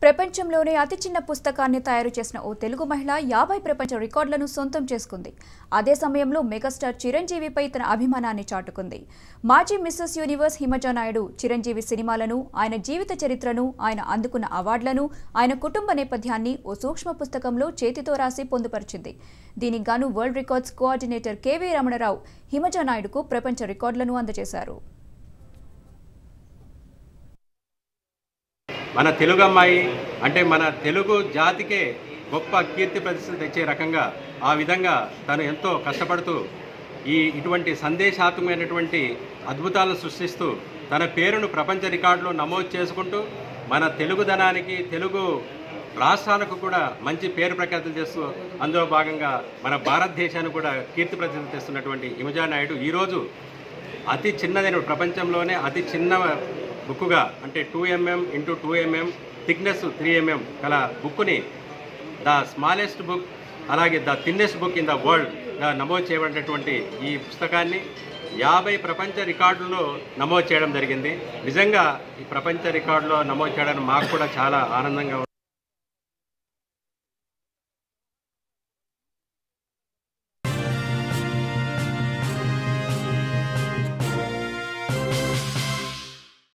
ప్రపంచంలోనే అతి చిన్న పుస్తకాన్ని తయారు చేసిన ఓ తెలుగు మహిళ యాభై ప్రపంచ రికార్డులను సొంతం చేసుకుంది అదే సమయంలో మెగాస్టార్ చిరంజీవిపై తన అభిమానాన్ని చాటుకుంది మాజీ మిస్సెస్ యూనివర్స్ హిమజా నాయుడు చిరంజీవి సినిమాలను ఆయన జీవిత చరిత్రను ఆయన అందుకున్న అవార్డులను ఆయన కుటుంబ నేపథ్యాన్ని ఓ సూక్ష్మ పుస్తకంలో చేతితో రాసి పొందుపరిచింది దీనికి గాను world records coordinator K V Ramanarao Himaja నాయుడుకు ప్రపంచ రికార్డులను అందజేశారు మన తెలుగు అమ్మాయి అంటే మన తెలుగు జాతికే గొప్ప కీర్తి ప్రతిష్టలు తెచ్చే రకంగా ఆ విధంగా తను ఎంతో కష్టపడుతూ ఈ ఇటువంటి సందేశాత్మకమైనటువంటి అద్భుతాలను సృష్టిస్తూ తన పేరును ప్రపంచ రికార్డులో నమోదు చేసుకుంటూ మన తెలుగుదనానికి తెలుగు రాష్ట్రాలకు కూడా మంచి పేరు ప్రఖ్యాతులు చేస్తూ అందులో భాగంగా మన భారతదేశానికి కూడా కీర్తి ప్రతిష్టలు తెస్తున్నటువంటి హిమజా నాయుడు ఈరోజు అతి చిన్నదైన ప్రపంచంలోనే అతి చిన్న బుక్కుగా అంటే two MM into two MM thickness three MM గల బుక్ని ద స్మాలెస్ట్ బుక్ అలాగే the thinnest book in the వరల్డ్గా నమోదు చేయబడినటువంటి ఈ పుస్తకాన్ని యాభై ప్రపంచ రికార్డుల్లో నమోదు చేయడం జరిగింది నిజంగా ఈ ప్రపంచ రికార్డులో నమోదు చేయడానికి మాకు కూడా చాలా ఆనందంగా ఉంది.